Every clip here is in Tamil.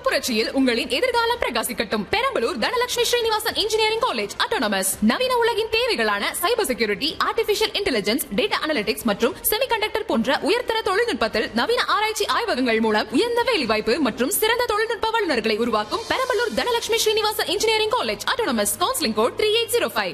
புரட்சியில் உங்களின் எதிர்காலம் பிரகாசிக்கட்டும் Perambalur Dhanalakshmi Srinivasan engineering college autonomous நவீன உலகின் தேவைகளான cyber security artificial intelligence data analytics மற்றும் செமிகண்டக்டர் போன்ற உயர்தர தொழில்நுட்பத்தில் நவீன ஆராய்ச்சி ஆய்வகங்கள் மூலம் உயர்ந்த வேலைவாய்ப்பு மற்றும் சிறந்த தொழில்நுட்ப வல்லுநர்களை உருவாக்கும் Perambalur Dhanalakshmi Srinivasan engineering college autonomous counselling code three eight zero five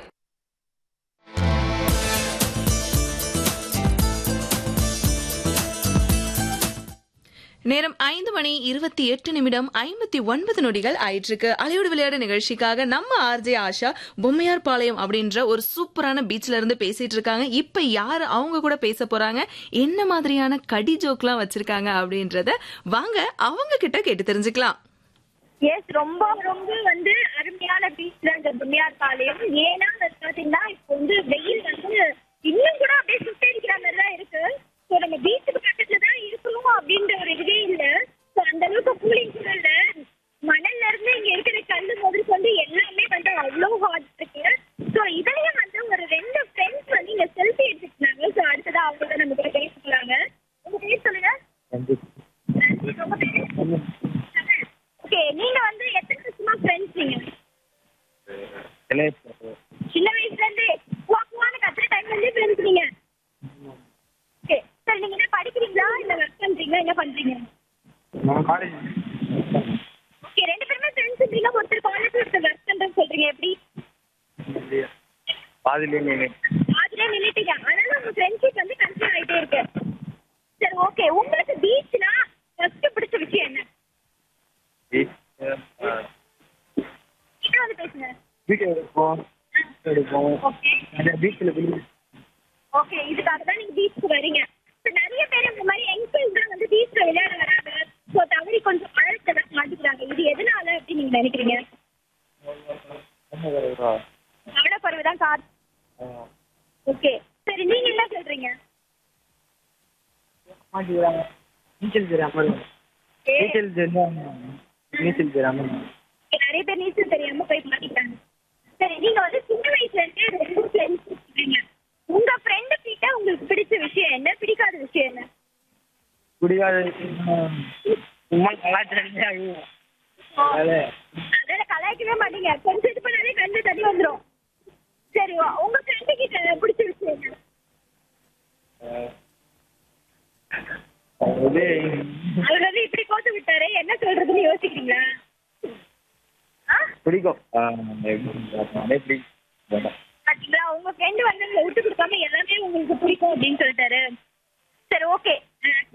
நேரம் ஐந்து மணி இருபத்தி எட்டு நிமிடம் ஐம்பத்தி ஒன்பது நொடிகள் ஆயிட்டிருக்கு அலையோடு விளையாடு நிகழ்ச்சிக்காக நம்ம ஆர்ஜே ஆஷா பொம்மையார் பாளையம் அப்படின்ற ஒரு சூப்பரான பீச்ல இருந்து பேசிட்டு இருக்காங்க இப்ப யார் அவங்க கூட பேச போறாங்க என்ன மாதிரியான கடி ஜோக்லாம் வச்சிருக்காங்க அப்படின்றத வாங்க அவங்க கிட்ட கேட்டு தெரிஞ்சுக்கலாம் எஸ் ரொம்ப ரொம்ப வந்து அருமையான பீச் தான் இந்த பொம்மையார் பாளையம் ஏன்னா வந்து பாத்தீங்கன்னா இப்போ வந்து வெயில் வந்து இன்னும் கூட அப்படியே சுட்டடிக்கிற மாதிரி தான் இருக்கு ஸோ நம்ம பீச்சுக்கு பக்கத்துல தான் இருக்கணும் அப்படின்ற ஒரு இதுவே இல்ல ஸோ அந்த அளவுக்கு கூலிங் கூட இல்ல மணல்ல இருந்து இங்க இருக்கிற கல்லு முதல் கொண்டு எல்லாமே வந்து அவ்வளோ ஹாட் இருக்கு ஸோ இதுலயும் வந்து ஒரு ரெண்டு ஃப்ரெண்ட்ஸ் வந்து இங்க செல்ஃபி எடுத்துக்கிட்டாங்க ஸோ அடுத்ததா அவங்க தான் நம்ம கூட பேச போறாங்க உங்க பேர் சொல்லுங்க உங்க பேரு ஓகே நீங்க வந்து எத்தனை வருஷமா ஃப்ரெண்ட்ஸ் நீங்க சின்ன வயசுல இருந்து வாக்குவான கத்துற டைம்ல இருந்தே ஃப்ரெண்ட்ஸ் நீங்க ஓகே சரி நீங்க என்ன படிக்கிறீங்களா இல்ல ஒர்க் பண்றீங்களா என்ன பண்றீங்க ஓகே ரெண்டு பேருமே ஃப்ரெண்ட்ஸ்ன்றீங்க ஒருத்தர் காலேஜ் ஒருத்தர் ஒர்க் பண்றேன்னு சொல்றீங்க எப்படி பாதிலே நின்று அதுல நின்னுட்டீங்க ஆனாலும் உங்க ஃப்ரெண்ட்ஷிப் வந்து கன்டினியூ ஆயிட்டே இருக்கு சரி ஓகே உங்களுக்கு பீச்னா ஃபர்ஸ்ட் பிடிச்ச விஷயம் என்ன என்ன வந்து பேசுங்க வீடியோ எடுப்போம் எடுப்போம் ஓகே அந்த பீச்சில் போய் ஓகே இதுக்காக தான் நீங்க பீச்சுக்கு வரீங்க இப்ப நிறைய பேர் இந்த மாதிரி யங்ஸ்டர்ஸ் தான் வந்து பீச்ல விளையாட வராங்க ஸோ தவறி கொஞ்சம் ஆழத்துல மாட்டிக்கிறாங்க இது எதனால அப்படின்னு நீங்க நினைக்கிறீங்க கவனக்குறைவு தான் காரணம் ஓகே சரி நீங்க என்ன சொல்றீங்க மாட்டிக்கிறாங்க நீச்சல் தெரியாம நீச்சல் தெரியாம நீச்சல் தெரியாம நிறைய பேர் நீச்சல் தெரியாம போய் மாட்டிக்கிறாங்க சரி நீங்க வந்து சின்ன வயசுல இருந்தே ரொம்ப ஃப்ரெண்ட்ஸ் இருக்கீங்க உங்க ஃப்ரெண்டு கிட்ட உங்களுக்கு பிடிச்ச விஷயம் என்ன பிடிக்காத விஷயம் என்ன குடிகாத சும்மா கலாச்சாரம் அதனால கலாய்க்கவே மாட்டீங்க கொஞ்சம் இது பண்ணாலே கண்டு தண்ணி வந்துரும் சரி உ- உங்க ஃப்ரெண்டு கிட்ட பிடிச்ச விஷயம் என்ன இது அவர் வந்து இப்படி கோத்து விட்டாரு என்ன சொல்றதுன்னு யோசிக்கிறீங்களா ஆ பிடிக்கும் எப்படி பிடிக்கும் பாத்தீங்களா உங்க ஃப்ரெண்டு வந்து உங்களை விட்டு கொடுக்காம எல்லாமே உங்களுக்கு பிடிக்கும் அப்படின்னு சொல்லிட்டாரு சரி ஓகே